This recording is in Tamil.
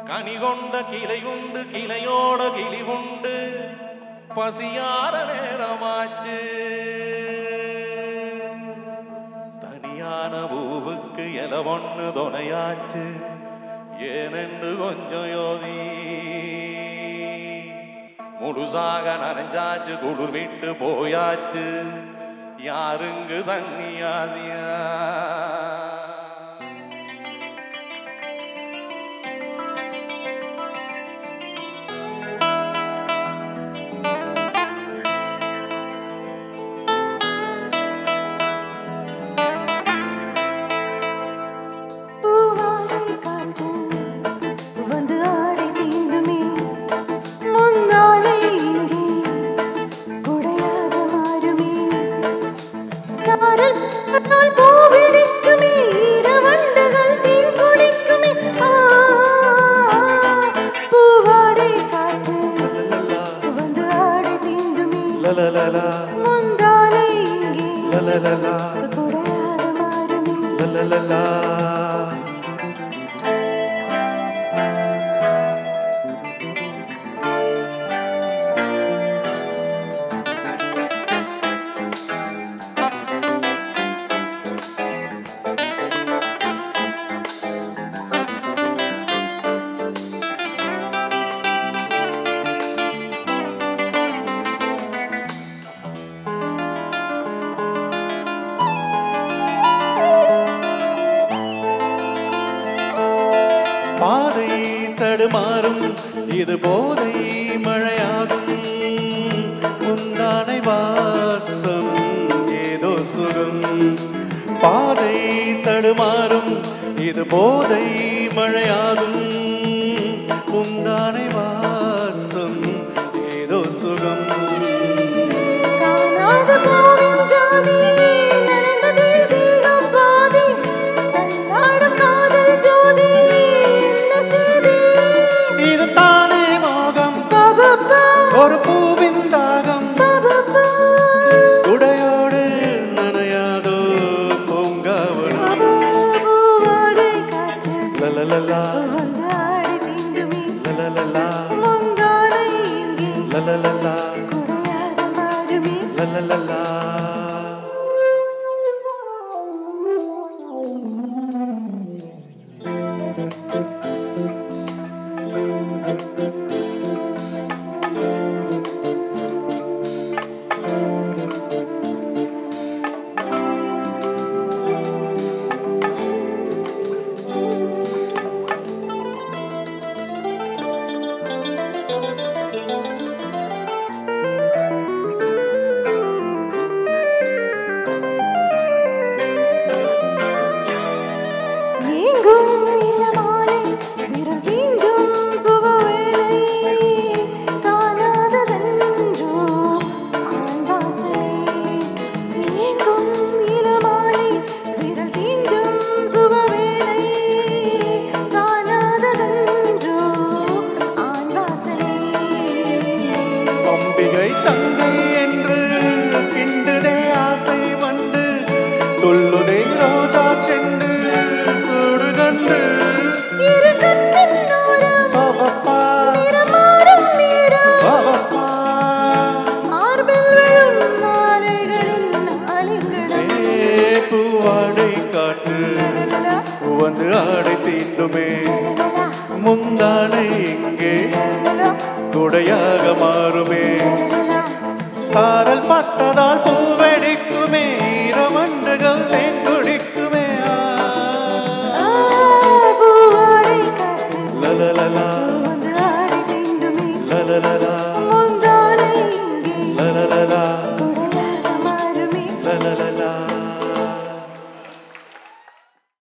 கனி கொண்ட கிளை உண்டு கிளையோட கிளி உண்டு பசியார நேரமாச்சு தனியான பூவுக்கு இல ஒண்ணு துணையாச்சு ஏனென்று கொஞ்சம் யோதி முழுசாக நனைஞ்சாச்சு குளிர் விட்டு போயாச்சு யாருங்கு சன்னியாசியா பூவாடை காற்று வந்து ஆடை தீண்டுமே முன்னாலே இங்கே குடையாக மாறுமே சாரல் கால் பூவிடிக்குமே இரவண்டுகள் தேன் குடிக்குமே ஆ, பூவாடை காற்று வந்து ஆடை தீண்டுமே முந்தானை இங்கே குடையாக மாறுமே பாதை தடுமாறும் இது போதை மழையாகும் முந்தானை வாசம் ஏதோ சுகம் பாதை தடுமாறும் இது போதை மழையாகும் முந்தானை வாசம் ஏதோ சுகம் காணாத பூவின் ஜாதி நனைந்ததே தேகம் பாதி தள்ளாடும் காதல் ஜோதி என்ன செய்தி இதுதானே மோகம் பாபப்பா ஒரு பூவின் தாகம் பாபப்பா உடையோடு நனையாதோ பூங்காவனம் பாபா பூவாடை காற்று லலலலா வந்து ஆடி தீண்டுமே லலலலா முந்தானை இங்கே லலலலா குடையாக மாறுமே லலலலா எங்கும் இளமாலை விரல் தீண்டும் சுகவேலை காணாததென்றோ ஆண் வாசனை எங்கும் இளமாலை விரல் தீண்டும் சுகவேலை காணாததென்றோ ஆண் வாசனை அம்பிகை தங்கை என்று கிண்டுதே ஆசை வண்டு துள்ளுதே ரோஜா செண்டு சூடு கண்டு இரு கண்ணின் ஓரம் பாவப்பா நிறமாறும் நேரம் பாவப்பா மார்பில் விழும் மாலைகளின் நாளிங்களும் ஏ பூவாடை காற்று லலலா, வந்து ஆடை தீண்டுமே லலலா, முந்தானை இங்கே லலலா, குடையாக மாறுமே லலலா. சாரல் பட்டதால்